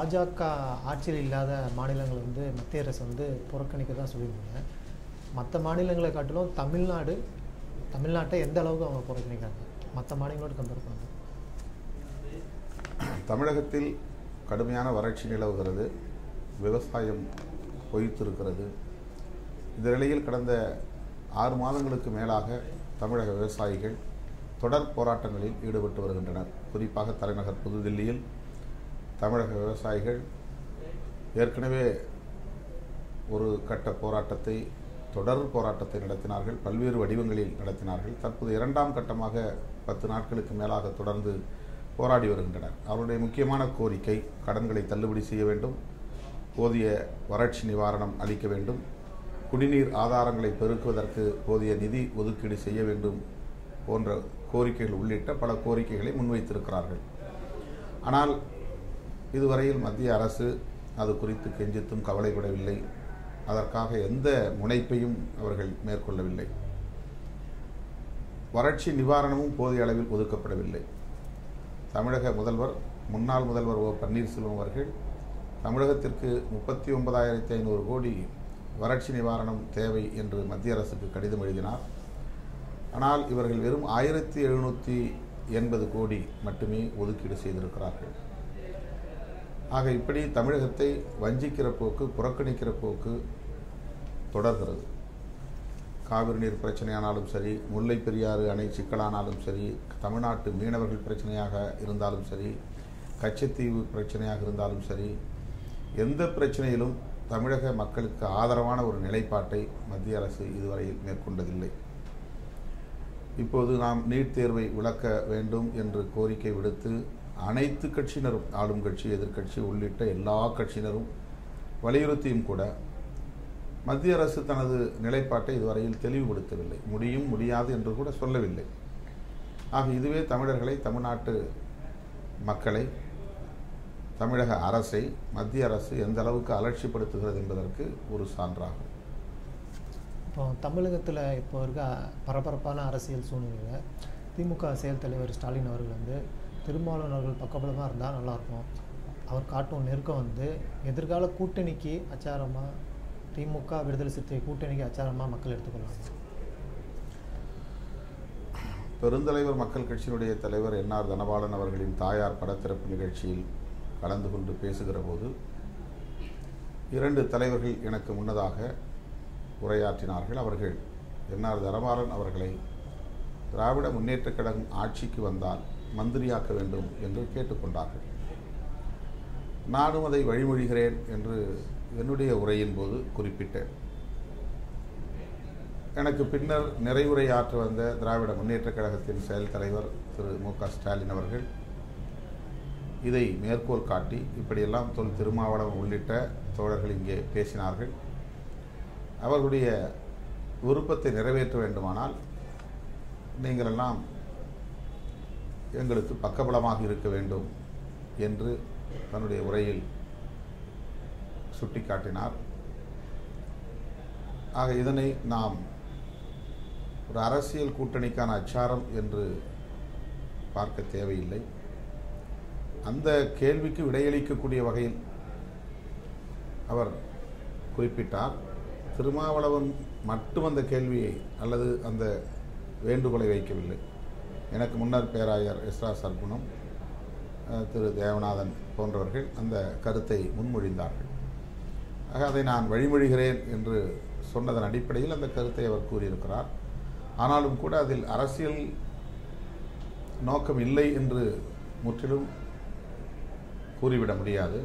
பாஜக ஆட்சியில் இல்லாத மாநிலங்கள் வந்து மத்திய அரசு வந்து புறக்கணிக்க தான் சொல்லியிருந்தீங்க மற்ற மாநிலங்களை காட்டிலும் தமிழ்நாடு தமிழ்நாட்டை எந்த அளவுக்கு அவங்க புறக்கணிக்கிறாங்க மற்ற மாநிலங்களோடு கம்பேர் பண்ணுறது தமிழகத்தில் கடுமையான வறட்சி நிலவுகிறது விவசாயம் பொய்த்திருக்கிறது இந்த நிலையில் கடந்த ஆறு மாதங்களுக்கு மேலாக தமிழக விவசாயிகள் தொடர் போராட்டங்களில் ஈடுபட்டு வருகின்றனர் குறிப்பாக தலைநகர் புதுதில்லியில் தமிழக விவசாயிகள் ஏற்கனவே ஒரு கட்ட போராட்டத்தை தொடர் போராட்டத்தை நடத்தினார்கள் பல்வேறு வடிவங்களில் நடத்தினார்கள் தற்போது இரண்டாம் கட்டமாக பத்து நாட்களுக்கு மேலாக தொடர்ந்து போராடி வருகின்றனர் அவருடைய முக்கியமான கோரிக்கை கடன்களை தள்ளுபடி செய்ய வேண்டும் போதிய வறட்சி நிவாரணம் அளிக்க வேண்டும் குடிநீர் ஆதாரங்களை பெருக்குவதற்கு போதிய நிதி ஒதுக்கீடு செய்ய வேண்டும் போன்ற கோரிக்கைகள் உள்ளிட்ட பல கோரிக்கைகளை முன்வைத்திருக்கிறார்கள் ஆனால் இதுவரையில் மத்திய அரசு அது குறித்து கெஞ்சித்தும் கவலைப்படவில்லை அதற்காக எந்த முனைப்பையும் அவர்கள் மேற்கொள்ளவில்லை வறட்சி நிவாரணமும் போதிய அளவில் ஒதுக்கப்படவில்லை தமிழக முதல்வர் முன்னாள் முதல்வர் ஓ பன்னீர்செல்வம் அவர்கள் தமிழகத்திற்கு முப்பத்தி ஒன்பதாயிரத்தி ஐநூறு கோடி வறட்சி நிவாரணம் தேவை என்று மத்திய அரசுக்கு கடிதம் எழுதினார் ஆனால் இவர்கள் வெறும் ஆயிரத்தி எழுநூற்றி எண்பது கோடி மட்டுமே ஒதுக்கீடு செய்திருக்கிறார்கள் ஆக இப்படி தமிழகத்தை வஞ்சிக்கிற போக்கு புறக்கணிக்கிற போக்கு தொடர்கிறது காவிரி நீர் பிரச்சனையானாலும் சரி முல்லை பெரியாறு அணை சிக்கலானாலும் சரி தமிழ்நாட்டு மீனவர்கள் பிரச்சனையாக இருந்தாலும் சரி கச்சத்தீவு பிரச்சனையாக இருந்தாலும் சரி எந்த பிரச்சனையிலும் தமிழக மக்களுக்கு ஆதரவான ஒரு நிலைப்பாட்டை மத்திய அரசு இதுவரையில் மேற்கொண்டதில்லை இப்போது நாம் நீட் தேர்வை விளக்க வேண்டும் என்று கோரிக்கை விடுத்து அனைத்து கட்சியினரும் ஆளும் கட்சி எதிர்க்கட்சி உள்ளிட்ட எல்லா கட்சியினரும் வலியுறுத்தியும் கூட மத்திய அரசு தனது நிலைப்பாட்டை இதுவரையில் தெளிவுபடுத்தவில்லை முடியும் முடியாது என்று கூட சொல்லவில்லை ஆக இதுவே தமிழர்களை தமிழ்நாட்டு மக்களை தமிழக அரசை மத்திய அரசு எந்த அளவுக்கு அலட்சிப்படுத்துகிறது என்பதற்கு ஒரு சான்றாகும் இப்போ தமிழகத்தில் இப்போ இருக்க பரபரப்பான அரசியல் சூழ்நிலையில் திமுக செயல் தலைவர் ஸ்டாலின் அவர்கள் வந்து திருமாவளவன் அவர்கள் பக்கபலமாக இருந்தால் நல்லாயிருக்கும் அவர் காட்டும் நெருக்கம் வந்து எதிர்கால கூட்டணிக்கு அச்சாரமாக திமுக விடுதலை சிறுத்தை கூட்டணிக்கு அச்சாரமாக மக்கள் எடுத்துக்கொள்ளாங்க பெருந்தலைவர் மக்கள் கட்சியினுடைய தலைவர் என்ஆர் தனபாலன் அவர்களின் தாயார் படத்திறப்பு நிகழ்ச்சியில் கலந்து கொண்டு பேசுகிற போது இரண்டு தலைவர்கள் எனக்கு முன்னதாக உரையாற்றினார்கள் அவர்கள் என்ஆர் தனபாலன் அவர்களை திராவிட முன்னேற்றக் கழகம் ஆட்சிக்கு வந்தால் மந்திரியாக்க வேண்டும் என்று கேட்டுக்கொண்டார்கள் நானும் அதை வழிமொழிகிறேன் என்று என்னுடைய உரையின் போது குறிப்பிட்டேன் எனக்கு பின்னர் நிறைவுரையாற்ற வந்த திராவிட முன்னேற்றக் கழகத்தின் செயல் தலைவர் திரு மு க ஸ்டாலின் அவர்கள் இதை மேற்கோள் காட்டி இப்படியெல்லாம் தொல் திருமாவளவன் உள்ளிட்ட தோழர்கள் இங்கே பேசினார்கள் அவர்களுடைய விருப்பத்தை நிறைவேற்ற வேண்டுமானால் நீங்களெல்லாம் எங்களுக்கு பக்கபலமாக இருக்க வேண்டும் என்று தன்னுடைய உரையில் சுட்டிக்காட்டினார் ஆக இதனை நாம் ஒரு அரசியல் கூட்டணிக்கான அச்சாரம் என்று பார்க்க தேவையில்லை அந்த கேள்விக்கு விடையளிக்கக்கூடிய வகையில் அவர் குறிப்பிட்டார் திருமாவளவன் மட்டும் அந்த கேள்வியை அல்லது அந்த வேண்டுகோளை வைக்கவில்லை எனக்கு முன்னர் பேராயர் எஸ்ரா சர்க்குணம் அஹ், திரு தேவநாதன் போன்றவர்கள் அந்த கருத்தை முன்மொழிந்தார்கள் ஆக அதை நான் வழிமொழிகிறேன் என்று சொன்னதன் அடிப்படையில் அந்த கருத்தை அவர் கூறியிருக்கிறார் ஆனாலும் கூட அதில் அரசியல் நோக்கம் இல்லை என்று முற்றிலும் கூறிவிட முடியாது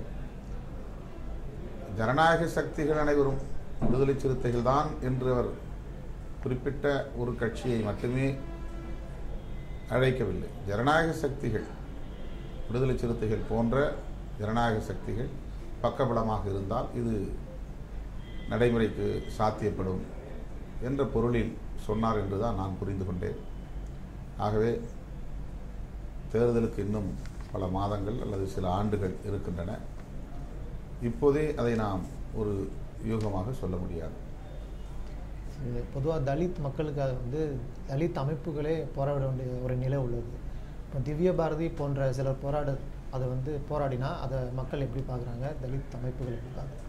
ஜனநாயக சக்திகள் அனைவரும் விடுதலை சிறுத்தைகள் தான் என்று அவர் குறிப்பிட்ட ஒரு கட்சியை மட்டுமே அழைக்கவில்லை ஜனநாயக சக்திகள் விடுதலை சிறுத்தைகள் போன்ற ஜனநாயக சக்திகள் பக்கபலமாக இருந்தால் இது நடைமுறைக்கு சாத்தியப்படும் என்ற பொருளில் சொன்னார் என்று தான் நான் புரிந்து கொண்டேன் ஆகவே தேர்தலுக்கு இன்னும் பல மாதங்கள் அல்லது சில ஆண்டுகள் இருக்கின்றன இப்போதே அதை நாம் ஒரு யூகமாக சொல்ல முடியாது பொதுவாக தலித் மக்களுக்காக வந்து தலித் அமைப்புகளே போராட வேண்டிய ஒரு நிலை உள்ளது இப்போ திவ்ய பாரதி போன்ற சிலர் போராட அதை வந்து போராடினா அதை மக்கள் எப்படி பார்க்குறாங்க தலித் அமைப்புகள் எப்படி பார்க்குறாங்க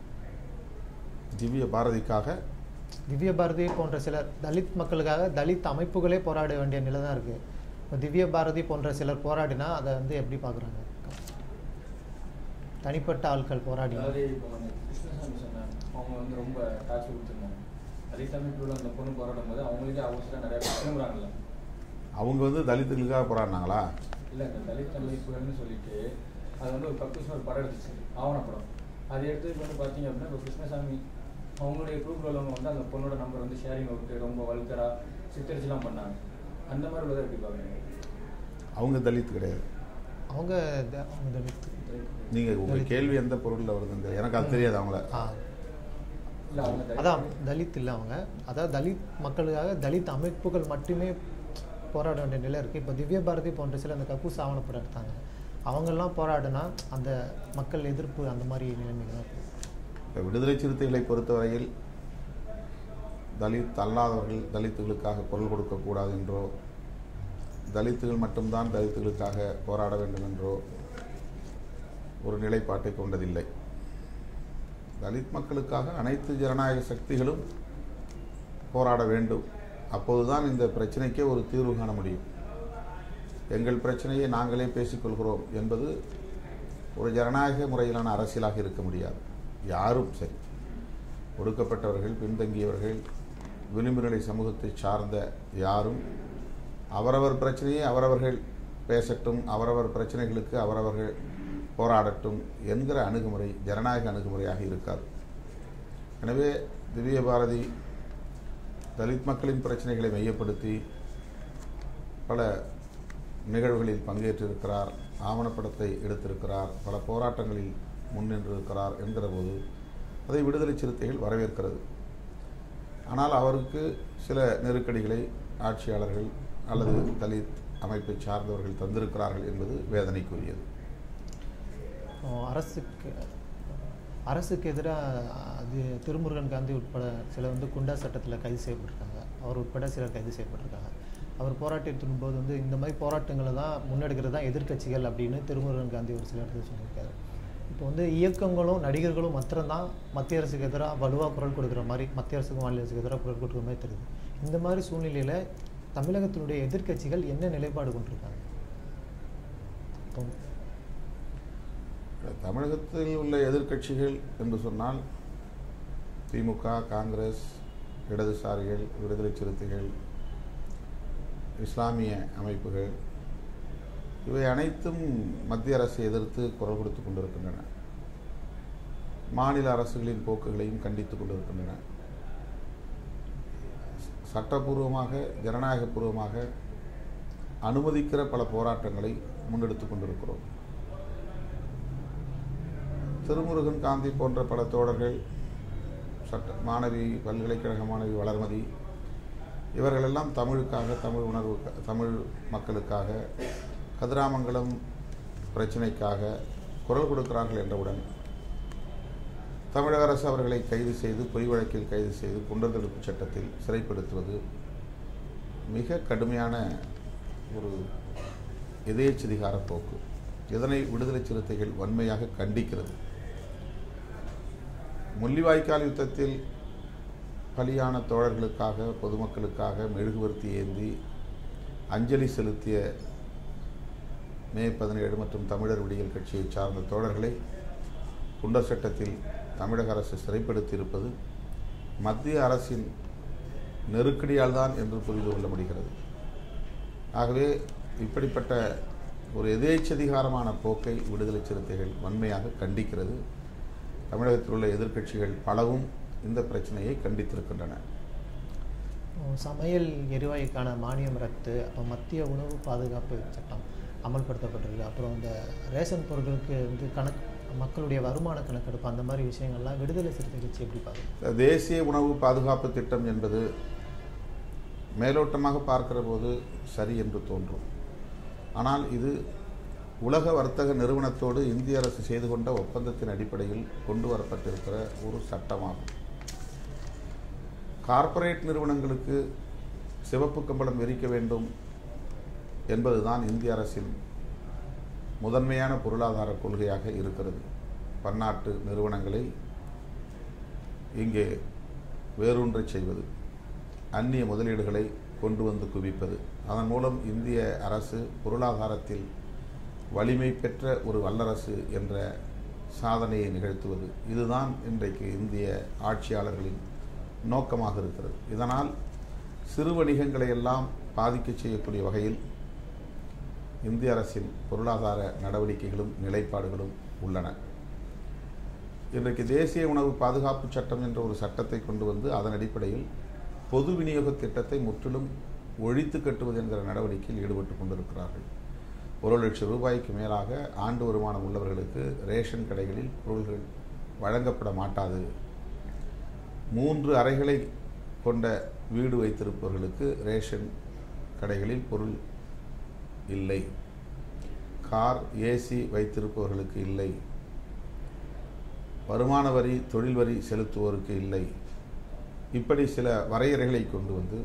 திவ்ய பாரதிக்காக திவ்ய பாரதி போன்ற சிலர் தலித் மக்களுக்காக தலித் அமைப்புகளே போராட வேண்டிய நிலை தான் இருக்குது இப்போ திவ்ய பாரதி போன்ற சிலர் போராடினா அதை வந்து எப்படி பார்க்குறாங்க தனிப்பட்ட ஆட்கள் போராடினா அதாவது இப்போ வந்து கிருஷ்ணசாமி சொன்னாங்க அவங்க வந்து ரொம்ப டார்ச்சர் கொடுத்துருந்தாங்க அதே சமயத்தில் அந்த பொண்ணு போராடும் போது அவங்களுக்கே அவசரம் நிறைய பேர் திரும்புறாங்கல்ல அவங்க வந்து தலித்துகளுக்காக போராடினாங்களா இல்லை இந்த தலித் அமைப்புகள்னு சொல்லிட்டு அது வந்து ஒரு கக்கூஸ் ஒரு படம் எடுத்துச்சு ஆவணப்படம் அது எடுத்து வந்து பார்த்தீங்க அப்படின்னா இப்போ கிருஷ்ணசாமி அவங்களுடைய குரூப்ல உள்ளவங்க வந்து அந்த பொண்ணோட நம்பர் வந்து ஷேரிங் விட்டு ரொம்ப வல்கரா சித்தரிச்சுலாம் பண்ணாங்க அந்த மாதிரி உள்ளதை எப்படி பார்க்குறீங்க அவங்க தலித் கிடையாது அவங்க த- அவங்க தலித் நீங்கள் உங்கள் கேள்வி எந்த பொருளில் வருதுன்னு தெரியாது. எனக்கு அது தெரியாது அவங்கள ஆ இல்லை அவங்க தலித் அதான் தலித் இல்லை அவங்க அதாவது தலித் மக்களுக்காக தலித் அமைப்புகள் மட்டுமே போராட வேண்டிய நிலை இருக்குது இப்போ திவ்ய பாரதி போன்ற சில அந்த கக்கூஸ் ஆவணப்படம் எடுத்தாங்க அவங்கெல்லாம் போராடினா அந்த மக்கள் எதிர்ப்பு அந்த மாதிரி நிலைமைகள் தான் இருக்குது இப்போ விடுதலை சிறுத்தைகளை பொறுத்தவரையில் தலித் அல்லாதவர்கள் தலித்துகளுக்காக குரல் கொடுக்கக்கூடாது என்றோ தலித்துகள் மட்டும்தான் தலித்துகளுக்காக போராட வேண்டும் என்றோ ஒரு நிலைப்பாட்டை கொண்டதில்லை தலித் மக்களுக்காக அனைத்து ஜனநாயக சக்திகளும் போராட வேண்டும் அப்போதுதான் இந்த பிரச்சனைக்கே ஒரு தீர்வு காண முடியும் எங்கள் பிரச்சனையை நாங்களே பேசிக்கொள்கிறோம் என்பது ஒரு ஜனநாயக முறையிலான அரசியலாக இருக்க முடியாது யாரும் சரி ஒடுக்கப்பட்டவர்கள் பின்தங்கியவர்கள் விளிம்புநிலை சமூகத்தை சார்ந்த யாரும் அவரவர் பிரச்சனையை அவரவர்கள் பேசட்டும் அவரவர் பிரச்சனைகளுக்கு அவரவர்கள் போராடட்டும் என்கிற அணுகுமுறை ஜனநாயக அணுகுமுறையாக இருக்காது எனவே திவ்ய பாரதி தலித் மக்களின் பிரச்சனைகளை மையப்படுத்தி பல நிகழ்வுகளில் பங்கேற்றிருக்கிறார் ஆவணப்படத்தை எடுத்திருக்கிறார் பல போராட்டங்களில் முன்னின்றிருக்கிறார் என்கிற போது அதை விடுதலை சிறுத்தைகள் வரவேற்கிறது ஆனால் அவருக்கு சில நெருக்கடிகளை ஆட்சியாளர்கள் அல்லது தலித் அமைப்பை சார்ந்தவர்கள் தந்திருக்கிறார்கள் என்பது வேதனைக்குரியது இப்போ அரசுக்கு அரசுக்கு எதிராக அது திருமுருகன் காந்தி உட்பட சிலர் வந்து குண்டா சட்டத்தில் கைது செய்யப்பட்டிருக்காங்க அவர் உட்பட சிலர் கைது செய்யப்பட்டிருக்காங்க அவர் போராட்டத்தின் போது வந்து இந்த மாதிரி போராட்டங்களை தான் முன்னெடுக்கிறது தான் எதிர்க்கட்சிகள் அப்படின்னு திருமுருகன் காந்தி ஒரு சில இடத்துல சொல்லியிருக்காரு இப்போ வந்து இயக்கங்களும் நடிகர்களும் மாத்திரம்தான் மத்திய அரசுக்கு எதிராக வலுவாக குரல் கொடுக்குற மாதிரி மத்திய அரசுக்கு மாநில அரசுக்கு எதிராக குரல் கொடுக்குற மாதிரி தெரியுது இந்த மாதிரி சூழ்நிலையில் தமிழகத்தினுடைய எதிர்க்கட்சிகள் என்ன நிலைப்பாடு கொண்டிருக்காங்க இப்போ தமிழகத்தில் உள்ள எதிர்க்கட்சிகள் என்று சொன்னால் திமுக காங்கிரஸ் இடதுசாரிகள் விடுதலை சிறுத்தைகள் இஸ்லாமிய அமைப்புகள் இவை அனைத்தும் மத்திய அரசை எதிர்த்து குரல் கொடுத்து கொண்டிருக்கின்றன மாநில அரசுகளின் போக்குகளையும் கண்டித்துக் கொண்டிருக்கின்றன சட்டபூர்வமாக ஜனநாயகபூர்வமாக அனுமதிக்கிற பல போராட்டங்களை முன்னெடுத்துக் கொண்டிருக்கிறோம் திருமுருகன் காந்தி போன்ற பல தோழர்கள் சட்ட மாணவி பல்கலைக்கழக மாணவி வளர்மதி இவர்களெல்லாம் தமிழுக்காக தமிழ் உணர்வு தமிழ் மக்களுக்காக கதிராமங்கலம் பிரச்சனைக்காக குரல் கொடுக்கிறார்கள் என்றவுடன் தமிழக அரசு அவர்களை கைது செய்து பொய் வழக்கில் கைது செய்து குண்டர் தடுப்பு சட்டத்தில் சிறைப்படுத்துவது மிக கடுமையான ஒரு எதேச்சதிகார போக்கு இதனை விடுதலை சிறுத்தைகள் வன்மையாக கண்டிக்கிறது முள்ளிவாய்க்கால் யுத்தத்தில் பலியான தோழர்களுக்காக பொதுமக்களுக்காக மெழுகுவர்த்தி ஏந்தி அஞ்சலி செலுத்திய மே பதினேழு மற்றும் தமிழர் விடியல் கட்சியை சார்ந்த தோழர்களை குண்டர் சட்டத்தில் தமிழக அரசு சிறைப்படுத்தியிருப்பது மத்திய அரசின் நெருக்கடியால் தான் என்று புரிந்து கொள்ள முடிகிறது ஆகவே இப்படிப்பட்ட ஒரு எதேச்சதிகாரமான போக்கை விடுதலை சிறுத்தைகள் வன்மையாக கண்டிக்கிறது தமிழகத்தில் உள்ள எதிர்க்கட்சிகள் பலவும் இந்த பிரச்சனையை கண்டித்திருக்கின்றன சமையல் எரிவாயுக்கான மானியம் ரத்து அப்போ மத்திய உணவு பாதுகாப்பு சட்டம் அமல்படுத்தப்பட்டிருக்கு அப்புறம் இந்த ரேஷன் பொருட்களுக்கு வந்து கணக்கு மக்களுடைய வருமான கணக்கெடுப்பு அந்த மாதிரி விஷயங்கள்லாம் விடுதலை சிறுத்தை கட்சி எப்படி பார்க்குது தேசிய உணவு பாதுகாப்பு திட்டம் என்பது மேலோட்டமாக பார்க்கிற போது சரி என்று தோன்றும் ஆனால் இது உலக வர்த்தக நிறுவனத்தோடு இந்திய அரசு செய்து கொண்ட ஒப்பந்தத்தின் அடிப்படையில் கொண்டு வரப்பட்டிருக்கிற ஒரு சட்டமாகும் கார்ப்பரேட் நிறுவனங்களுக்கு சிவப்பு கம்பளம் விரிக்க வேண்டும் என்பதுதான் இந்திய அரசின் முதன்மையான பொருளாதார கொள்கையாக இருக்கிறது பன்னாட்டு நிறுவனங்களை இங்கே வேரூன்றச் செய்வது அந்நிய முதலீடுகளை கொண்டு வந்து குவிப்பது அதன் மூலம் இந்திய அரசு பொருளாதாரத்தில் வலிமை பெற்ற ஒரு வல்லரசு என்ற சாதனையை நிகழ்த்துவது இதுதான் இன்றைக்கு இந்திய ஆட்சியாளர்களின் நோக்கமாக இருக்கிறது இதனால் சிறு வணிகங்களை எல்லாம் பாதிக்க செய்யக்கூடிய வகையில் இந்திய அரசின் பொருளாதார நடவடிக்கைகளும் நிலைப்பாடுகளும் உள்ளன இன்றைக்கு தேசிய உணவு பாதுகாப்பு சட்டம் என்ற ஒரு சட்டத்தை கொண்டு வந்து அதன் அடிப்படையில் பொது விநியோக திட்டத்தை முற்றிலும் ஒழித்து கட்டுவது என்கிற நடவடிக்கையில் ஈடுபட்டு கொண்டிருக்கிறார்கள் ஒரு லட்சம் ரூபாய்க்கு மேலாக ஆண்டு வருமானம் உள்ளவர்களுக்கு ரேஷன் கடைகளில் பொருள்கள் வழங்கப்பட மாட்டாது மூன்று அறைகளை கொண்ட வீடு வைத்திருப்பவர்களுக்கு ரேஷன் கடைகளில் பொருள் இல்லை கார் ஏசி வைத்திருப்பவர்களுக்கு இல்லை வருமான வரி தொழில் வரி செலுத்துவோருக்கு இல்லை இப்படி சில வரையறைகளை கொண்டு வந்து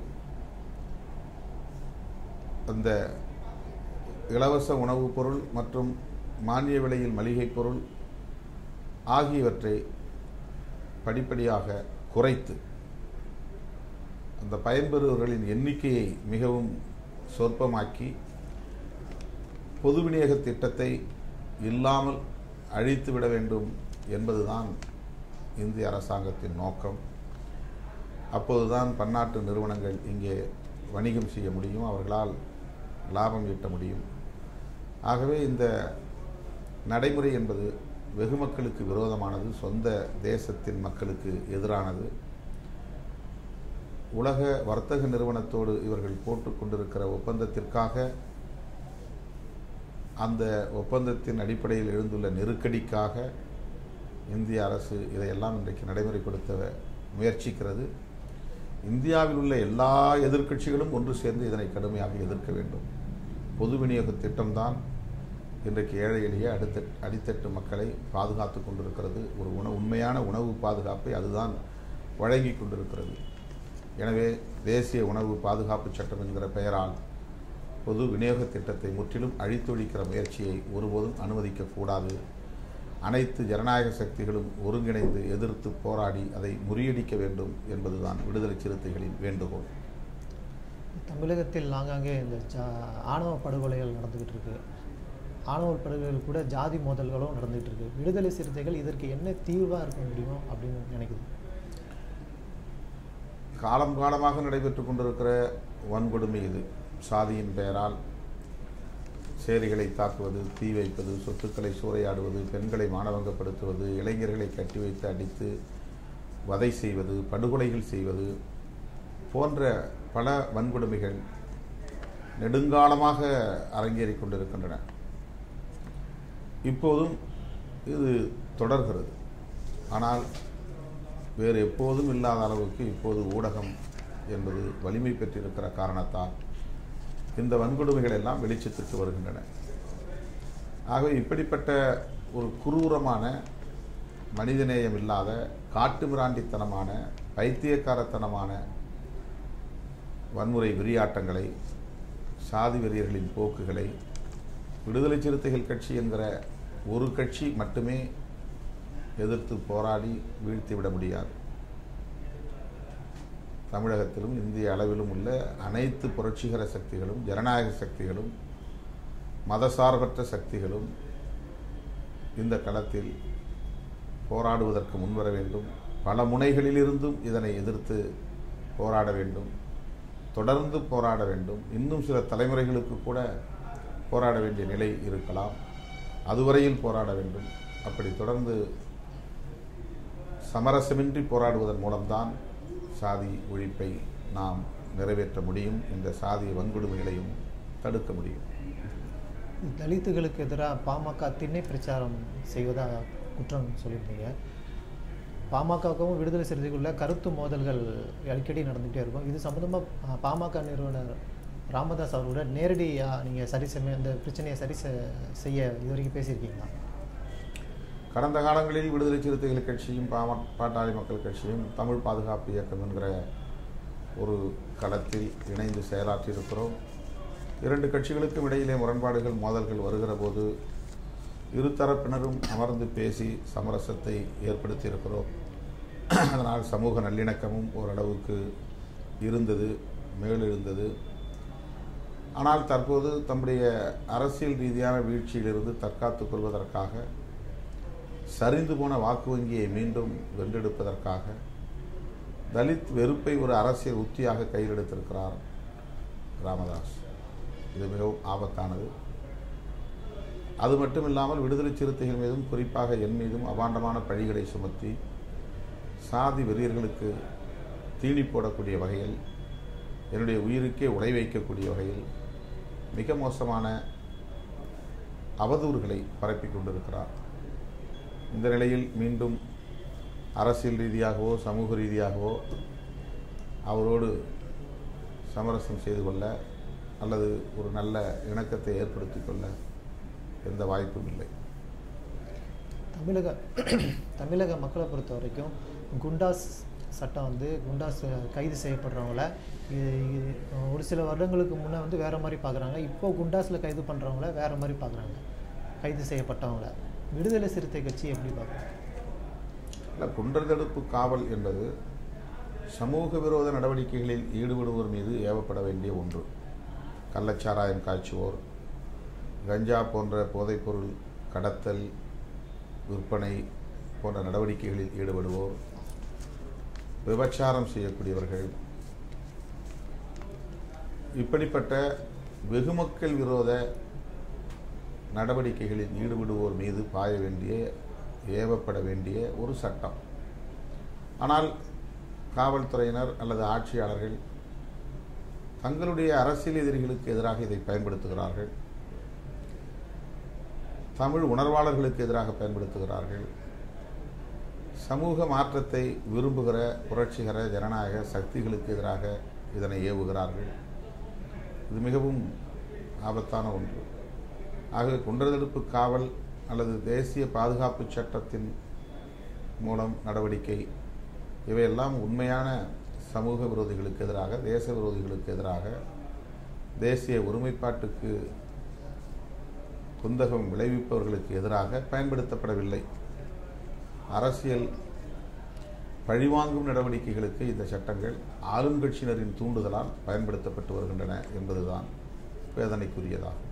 அந்த இலவச உணவுப் பொருள் மற்றும் மானிய விலையில் மளிகைப் பொருள் ஆகியவற்றை படிப்படியாக குறைத்து அந்த பயன்பெறுபவர்களின் எண்ணிக்கையை மிகவும் சொற்பமாக்கி பொது விநியோக திட்டத்தை இல்லாமல் அழித்து விட வேண்டும் என்பதுதான் இந்திய அரசாங்கத்தின் நோக்கம் அப்போதுதான் பன்னாட்டு நிறுவனங்கள் இங்கே வணிகம் செய்ய முடியும் அவர்களால் லாபம் ஈட்ட முடியும் ஆகவே இந்த நடைமுறை என்பது வெகு மக்களுக்கு விரோதமானது சொந்த தேசத்தின் மக்களுக்கு எதிரானது உலக வர்த்தக நிறுவனத்தோடு இவர்கள் போட்டுக் கொண்டிருக்கிற ஒப்பந்தத்திற்காக அந்த ஒப்பந்தத்தின் அடிப்படையில் எழுந்துள்ள நெருக்கடிக்காக இந்திய அரசு இதையெல்லாம் இன்றைக்கு நடைமுறைப்படுத்த முயற்சிக்கிறது இந்தியாவில் உள்ள எல்லா எதிர்க்கட்சிகளும் ஒன்று சேர்ந்து இதனை கடுமையாக எதிர்க்க வேண்டும் பொது விநியோக திட்டம்தான் இன்றைக்கு ஏழை எளிய அடுத்த அடித்தட்டு மக்களை பாதுகாத்து கொண்டிருக்கிறது ஒரு உணவு உண்மையான உணவு பாதுகாப்பை அதுதான் வழங்கி கொண்டிருக்கிறது எனவே தேசிய உணவு பாதுகாப்பு சட்டம் என்கிற பெயரால் பொது விநியோக திட்டத்தை முற்றிலும் அழித்தொழிக்கிற முயற்சியை ஒருபோதும் அனுமதிக்கக்கூடாது அனைத்து ஜனநாயக சக்திகளும் ஒருங்கிணைந்து எதிர்த்து போராடி அதை முறியடிக்க வேண்டும் என்பதுதான் விடுதலை சிறுத்தைகளின் வேண்டுகோள் தமிழகத்தில் ஆங்காங்கே இந்த ஜா ஆணவ படுகொலைகள் நடந்துக்கிட்டு இருக்கு ஆணவ படுகொலைகள் கூட ஜாதி மோதல்களும் நடந்துகிட்டு இருக்கு விடுதலை சிறுத்தைகள் இதற்கு என்ன தீர்வாக இருக்க முடியும் அப்படின்னு நினைக்குது காலம் காலமாக நடைபெற்று கொண்டிருக்கிற வன்கொடுமை இது சாதியின் பெயரால் சேரிகளை தாக்குவது தீ வைப்பது சொத்துக்களை சூறையாடுவது பெண்களை மானவங்கப்படுத்துவது இளைஞர்களை கட்டி வைத்து அடித்து வதை செய்வது படுகொலைகள் செய்வது போன்ற பல வன்கொடுமைகள் நெடுங்காலமாக அரங்கேறிக் கொண்டிருக்கின்றன இப்போதும் இது தொடர்கிறது ஆனால் வேறு எப்போதும் இல்லாத அளவுக்கு இப்போது ஊடகம் என்பது வலிமை பெற்றிருக்கிற காரணத்தால் இந்த வன்கொடுமைகள் எல்லாம் வெளிச்சத்துக்கு வருகின்றன ஆகவே இப்படிப்பட்ட ஒரு குரூரமான மனிதநேயம் இல்லாத காட்டுமிராண்டித்தனமான பைத்தியக்காரத்தனமான வன்முறை வெறியாட்டங்களை சாதி வெறியர்களின் போக்குகளை விடுதலை சிறுத்தைகள் கட்சி என்கிற ஒரு கட்சி மட்டுமே எதிர்த்து போராடி வீழ்த்திவிட முடியாது தமிழகத்திலும் இந்திய அளவிலும் உள்ள அனைத்து புரட்சிகர சக்திகளும் ஜனநாயக சக்திகளும் மதசார்பற்ற சக்திகளும் இந்த களத்தில் போராடுவதற்கு முன்வர வேண்டும் பல முனைகளிலிருந்தும் இதனை எதிர்த்து போராட வேண்டும் தொடர்ந்து போராட வேண்டும் இன்னும் சில தலைமுறைகளுக்கு கூட போராட வேண்டிய நிலை இருக்கலாம் அதுவரையில் போராட வேண்டும் அப்படி தொடர்ந்து சமரசமின்றி போராடுவதன் மூலம்தான் சாதி ஒழிப்பை நாம் நிறைவேற்ற முடியும் இந்த சாதிய வன்கொடுமைகளையும் தடுக்க முடியும் தலித்துகளுக்கு எதிராக பாமக திண்ணை பிரச்சாரம் செய்வதாக குற்றம் சொல்லியிருந்தீங்க பாமகவுக்கும் விடுதலை சிறுத்தைக்குள்ள கருத்து மோதல்கள் அடிக்கடி நடந்துகிட்டே இருக்கும் இது சம்மந்தமாக பாமக நிறுவனர் ராமதாஸ் அவர்களோட நேரடியாக நீங்கள் சரி செய்ய இந்த பிரச்சனையை சரி செ- செய்ய இது வரைக்கும் பேசியிருக்கீங்களா கடந்த காலங்களில் விடுதலை சிறுத்தைகள் கட்சியும் பாம பாட்டாளி மக்கள் கட்சியும் தமிழ் பாதுகாப்பு இயக்கம் என்கிற ஒரு களத்தில் இணைந்து செயலாற்றியிருக்கிறோம் இரண்டு கட்சிகளுக்கும் இடையிலே முரண்பாடுகள் மோதல்கள் வருகிற போது இருதரப்பினரும் அமர்ந்து பேசி சமரசத்தை ஏற்படுத்தியிருக்கிறோம் அதனால் சமூக நல்லிணக்கமும் ஓரளவுக்கு இருந்தது மேலெழுந்தது ஆனால் தற்போது தம்முடைய அரசியல் ரீதியான வீழ்ச்சியிலிருந்து தற்காத்துக் கொள்வதற்காக சரிந்து போன வாக்கு வங்கியை மீண்டும் வென்றெடுப்பதற்காக தலித் வெறுப்பை ஒரு அரசியல் உத்தியாக கையில் எடுத்திருக்கிறார் ராமதாஸ் இது மிகவும் ஆபத்தானது அது மட்டும் இல்லாமல் விடுதலை சிறுத்தைகள் மீதும் குறிப்பாக என் மீதும் அபாண்டமான பழிகளை சுமத்தி சாதி வெறியர்களுக்கு தீனி போடக்கூடிய வகையில் என்னுடைய உயிருக்கே உலை வைக்கக்கூடிய வகையில் மிக மோசமான அவதூறுகளை பரப்பிக் கொண்டிருக்கிறார் இந்த நிலையில் மீண்டும் அரசியல் ரீதியாகவோ சமூக ரீதியாகவோ அவரோடு சமரசம் செய்து கொள்ள அல்லது ஒரு நல்ல இணக்கத்தை ஏற்படுத்திக் கொள்ள எந்த வாய்ப்பும் இல்லை தமிழக தமிழக மக்களை பொறுத்த வரைக்கும் குண்டாஸ் சட்டம் வந்து குண்டாஸ் கைது செய்யப்படுறவங்கள இது இது ஒரு சில வருடங்களுக்கு முன்னே வந்து வேறு மாதிரி பார்க்குறாங்க இப்போ குண்டாஸில் கைது பண்ணுறவங்கள வேறு மாதிரி பார்க்குறாங்க கைது செய்யப்பட்டவங்கள விடுதலை சிறுத்தை கட்சி எப்படி பார்க்குறாங்க இல்லை குண்டர் தடுப்பு காவல் என்பது சமூக விரோத நடவடிக்கைகளில் ஈடுபடுவோர் மீது ஏவப்பட வேண்டிய ஒன்று கள்ளச்சாராயம் காய்ச்சுவோர் கஞ்சா போன்ற போதைப்பொருள் கடத்தல் விற்பனை போன்ற நடவடிக்கைகளில் ஈடுபடுவோர் விபச்சாரம் செய்யக்கூடியவர்கள் இப்படிப்பட்ட வெகுமக்கள் விரோத நடவடிக்கைகளில் ஈடுபடுவோர் மீது பாய வேண்டிய ஏவப்பட வேண்டிய ஒரு சட்டம் ஆனால் காவல்துறையினர் அல்லது ஆட்சியாளர்கள் தங்களுடைய அரசியல் எதிரிகளுக்கு எதிராக இதை பயன்படுத்துகிறார்கள் தமிழ் உணர்வாளர்களுக்கு எதிராக பயன்படுத்துகிறார்கள் சமூக மாற்றத்தை விரும்புகிற புரட்சிகர ஜனநாயக சக்திகளுக்கு எதிராக இதனை ஏவுகிறார்கள் இது மிகவும் ஆபத்தான ஒன்று ஆகவே குண்டர்தடுப்பு காவல் அல்லது தேசிய பாதுகாப்பு சட்டத்தின் மூலம் நடவடிக்கை இவையெல்லாம் உண்மையான சமூக விரோதிகளுக்கு எதிராக தேச விரோதிகளுக்கு எதிராக தேசிய ஒருமைப்பாட்டுக்கு குந்தகம் விளைவிப்பவர்களுக்கு எதிராக பயன்படுத்தப்படவில்லை அரசியல் பழிவாங்கும் நடவடிக்கைகளுக்கு இந்த சட்டங்கள் ஆளும் கட்சியினரின் தூண்டுதலால் பயன்படுத்தப்பட்டு வருகின்றன என்பதுதான் வேதனைக்குரியதாகும்